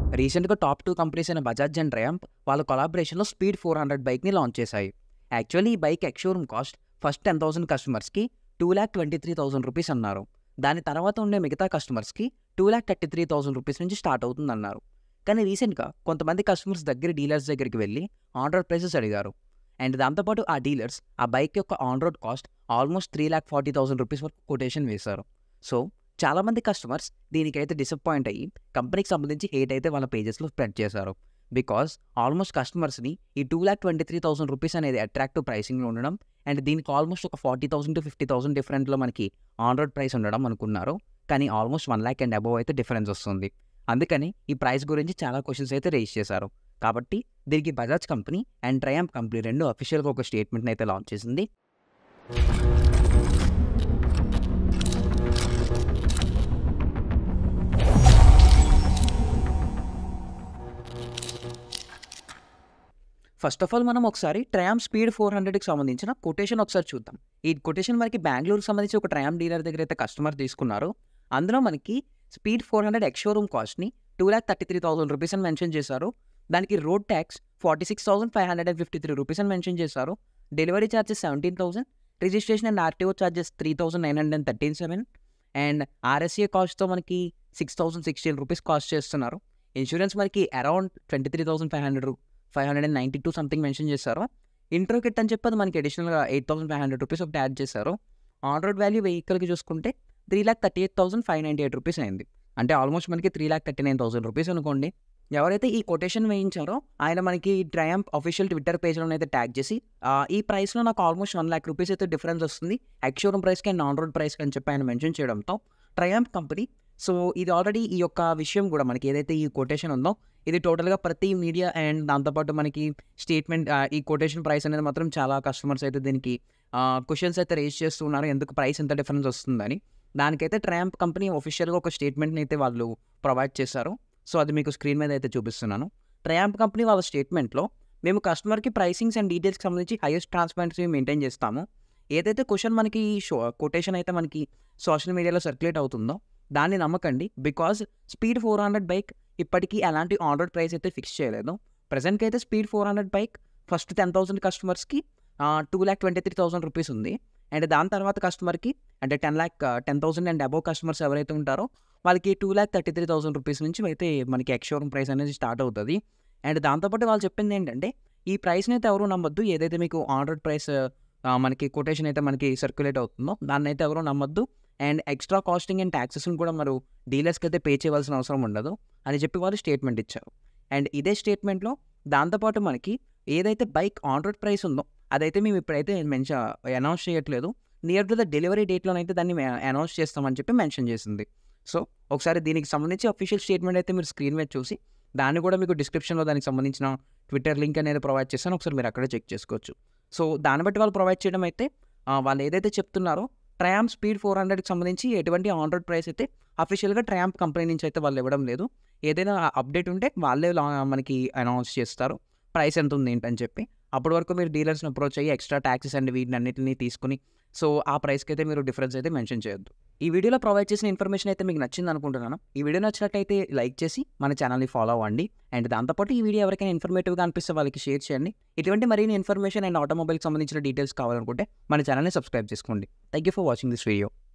రీసెంట్గా top two companies అయిన Bajaj and Triumph వాళ్ళ కొలాబరేషన్లో స్పీడ్ ఫోర్ హండ్రెడ్ బైక్ని లాంచ్ చేశాయి యాక్చువల్లీ ఈ bike ex showroom cost first ten thousand కస్టమర్స్కి two lakh twenty three thousand rupees అన్నారు దాని తర్వాత ఉండే మిగతా కస్టమర్స్కి two lakh thirty three thousand rupees నుంచి స్టార్ట్ అవుతుంది అన్నారు కానీ రీసెంట్గా కొంతమంది కస్టమర్స్ దగ్గర డీలర్స్ దగ్గరికి వెళ్ళి ఆన్ రోడ్ ప్రైసెస్ అడిగారు అండ్ దాంతోపాటు ఆ డీలర్స్ ఆ బైక్ యొక్క on road cost almost three lakh forty thousand rupees వరకు కొటేషన్ వేశారు సో చాలామంది కస్టమర్స్ దీనికైతే డిసప్పాయింట్ అయ్యి కంపెనీకి సంబంధించి హేట్ అయితే వాళ్ళ పేజెస్లో స్ప్రెడ్ చేశారు బికాస్ ఆల్మోస్ట్ కస్టమర్స్ని ఈ two lakh twenty three thousand rupees అనేది అట్రాక్టివ్ ప్రైసింగ్లో ఉండడం అండ్ దీనికి ఆల్మోస్ట్ ఒక forty thousand to fifty thousand డిఫరెంట్లో మనకి ఆన్ రోడ్ ప్రైస్ ఉండడం అనుకున్నారు కానీ almost one lakh and above అయితే డిఫరెన్స్ వస్తుంది అందుకని ఈ ప్రైస్ గురించి చాలా క్వశ్చన్స్ అయితే రేస్ చేశారు కాబట్టి దీనికి Bajaj company and Triumph company రెండు అఫీషియల్గా ఒక స్టేట్మెంట్ని అయితే లాంచ్ చేసింది ఫస్ట్ ఆఫ్ ఆల్ మనం ఒకసారి ట్రయామ్ స్పీడ్ ఫోర్ హండ్రెడ్కి సంబంధించిన కొటేషన్ ఒకసారి చూద్దాం ఈ కొటేషన్ మనకి బెంగళూరుకి సంబంధించి ఒక ట్రయామ్ డీలర్ దగ్గర అయితే కస్టమర్ తీసుకున్నారు అందులో మనకి స్పీడ్ ఫోర్ హండ్రెడ్ ఎక్స్షోరూమ్ కాస్ట్ని two lakh thirty three thousand rupees అని మెన్షన్ చేశారు దానికి road tax forty six thousand five hundred and fifty three rupees అని మెన్షన్ చేశారు delivery charges seventeen thousand registration and RTO charges three thousand nine hundred and thirteen seven and RSA కాస్ట్తో మనకి six thousand sixteen rupees cost చేస్తున్నారు insurance మనకి around twenty three thousand five hundred five hundred and ninety two something mention చేశారు intro kit అని చెప్పి అది మనకి అడిషనల్గా eight thousand five hundred rupees ఒకటి యాడ్ చేశారు ఆన్ రోడ్ వాల్యూ వెహికల్కి చూసుకుంటే three lakh thirty eight thousand five ninety eight rupees అయింది అంటే ఆల్మోస్ట్ మనకి three lakh thirty nine thousand rupees అనుకోండి ఎవరైతే ఈ కొటేషన్ వేయించారో ఆయన మనకి ట్రయాంప్ అఫీషియల్ ట్విట్టర్ పేజ్లో అయితే ట్యాగ్ చేసి ఆ, ఈ ప్రైస్లో నాకు ఆల్మోస్ట్ వన్ ల్యాక్ రూపీస్ అయితే డిఫరెన్స్ వస్తుంది ఎక్స్షోరూమ్ ప్రైస్కి అండ్ ఆన్ రోడ్ ప్రైస్కి అని చెప్పి ఆయన మెన్షన్ చేయడంతో ట్రయాంప్ కంపెనీ సో ఇది ఆల్రెడీ ఈ యొక్క విషయం కూడా మనకి ఏదైతే ఈ కొటేషన్ ఉందో ఇది టోటల్గా ప్రతి మీడియా అండ్ దాంతోపాటు మనకి స్టేట్మెంట్ ఈ కొటేషన్ ప్రైస్ అనేది మాత్రం చాలా కస్టమర్స్ అయితే దీనికి క్వశ్చన్స్ అయితే రేస్ చేస్తున్నారు ఎందుకు ప్రైస్ ఎంత డిఫరెన్స్ వస్తుందని దానికైతే ట్రయాంప్ కంపెనీ ఒఫిషియల్గా ఒక స్టేట్మెంట్ని అయితే వాళ్ళు ప్రొవైడ్ చేశారు సో అది మీకు స్క్రీన్ మీద అయితే చూపిస్తున్నాను ట్రయాంప్ కంపెనీ వాళ్ళ స్టేట్మెంట్లో మేము కస్టమర్కి ప్రైసింగ్స్ అండ్ డీటెయిల్స్కి సంబంధించి హైయెస్ట్ ట్రాన్స్పరెన్సీ మెయింటైన్ చేస్తాము ఏదైతే క్వశ్చన్ మనకి షో కొటేషన్ అయితే మనకి సోషల్ మీడియాలో సర్క్యులేట్ అవుతుందో దాన్ని నమ్మకండి because speed four hundred bike ఇప్పటికీ ఎలాంటి ఆర్డర్ ప్రైస్ అయితే ఫిక్స్ చేయలేదు ప్రజెంట్కి అయితే speed four hundred bike first ten thousand కస్టమర్స్కి two lakh twenty three thousand rupees ఉంది అండ్ దాని తర్వాత కస్టమర్కి అంటే ten lakh ten thousand and above customers ఎవరైతే ఉంటారో వాళ్ళకి two lakh thirty three thousand rupees నుంచి అయితే మనకి ఎక్స్షోరూమ్ ప్రైస్ అనేది స్టార్ట్ అవుతుంది అండ్ దాంతోపాటు వాళ్ళు చెప్పింది ఏంటంటే ఈ ప్రైస్ని అయితే ఎవరు నమ్మొద్దు ఏదైతే మీకు ఆర్డర్ ప్రైస్ మనకి కొటేషన్ అయితే మనకి సర్క్యులేట్ అవుతుందో దాన్ని అయితే ఎవరు నమ్మొద్దు అండ్ ఎక్స్ట్రా కాస్టింగ్ అండ్ ట్యాక్సెస్ని కూడా మరి డీలర్స్కి అయితే పే చేయవలసిన అవసరం ఉండదు అని చెప్పి వాళ్ళు స్టేట్మెంట్ ఇచ్చారు అండ్ ఇదే స్టేట్మెంట్లో దాంతోపాటు మనకి ఏదైతే బైక్ ఆన్ రోడ్ ప్రైస్ ఉందో అదైతే మేము ఇప్పుడైతే మెన్షన్ అనౌన్స్ చేయట్లేదు నియర్ టు ద డెలివరీ డేట్లోనైతే దాన్ని అనౌన్స్ చేస్తామని చెప్పి మెన్షన్ చేసింది సో ఒకసారి దీనికి సంబంధించి అఫీషియల్ స్టేట్మెంట్ అయితే మీరు స్క్రీన్ మీద చూసి దాన్ని కూడా మీకు డిస్క్రిప్షన్లో దానికి సంబంధించిన ట్విట్టర్ లింక్ అనేది ప్రొవైడ్ చేస్తాను ఒకసారి మీరు అక్కడే చెక్ చేసుకోవచ్చు సో దాన్ని బట్టి వాళ్ళు ప్రొవైడ్ చేయడం అయితే ఆ, వాళ్ళు ఏదైతే చెప్తున్నారో ట్రయాంప్ స్పీడ్ ఫోర్ హండ్రెడ్కి సంబంధించి ఎటువంటి ఆన్ రోడ్ ప్రైస్ అయితే అఫీషియల్గా ట్రయాంప్ కంపెనీ నుంచి అయితే వాళ్ళు ఇవ్వడం లేదు ఏదైనా అప్డేట్ ఉంటే వాళ్ళే లా- మనకి అనౌన్స్ చేస్తారు ప్రైస్ ఎంత ఉంది ఏంటని చెప్పి అప్పటి వరకు మీరు డీలర్స్ని అప్రోచ్ అయ్యి ఎక్స్ట్రా ట్యాక్సెస్ అండ్ వీటిని అన్నిటిని తీసుకుని సో ఆ ప్రైస్కి అయితే మీరు డిఫరెన్స్ అయితే మెన్షన్ చేయొద్దు ఈ వీడియోలో ప్రొవైడ్ చేసిన ఇన్ఫర్మేషన్ అయితే మీకు నచ్చింది అనుకుంటున్నాను ఈ వీడియో నచ్చినట్టయితే లైక్ చేసి మన ఛానల్ని ఫాలో అవ్వండి అండ్ దాంతోపాటు ఈ వీడియో ఎవరికైనా ఇన్ఫర్మేటివ్గా అనిపిస్తే వాళ్ళకి షేర్ చేయండి ఇటువంటి మరిన్ని ఇన్ఫర్మేషన్ అండ్ ఆటోమొబైల్కి సంబంధించిన డీటెయిల్స్ కావాలనుకుంటే మన ఛానల్ని సబ్స్క్రైబ్ చేసుకోండి thank you for watching this video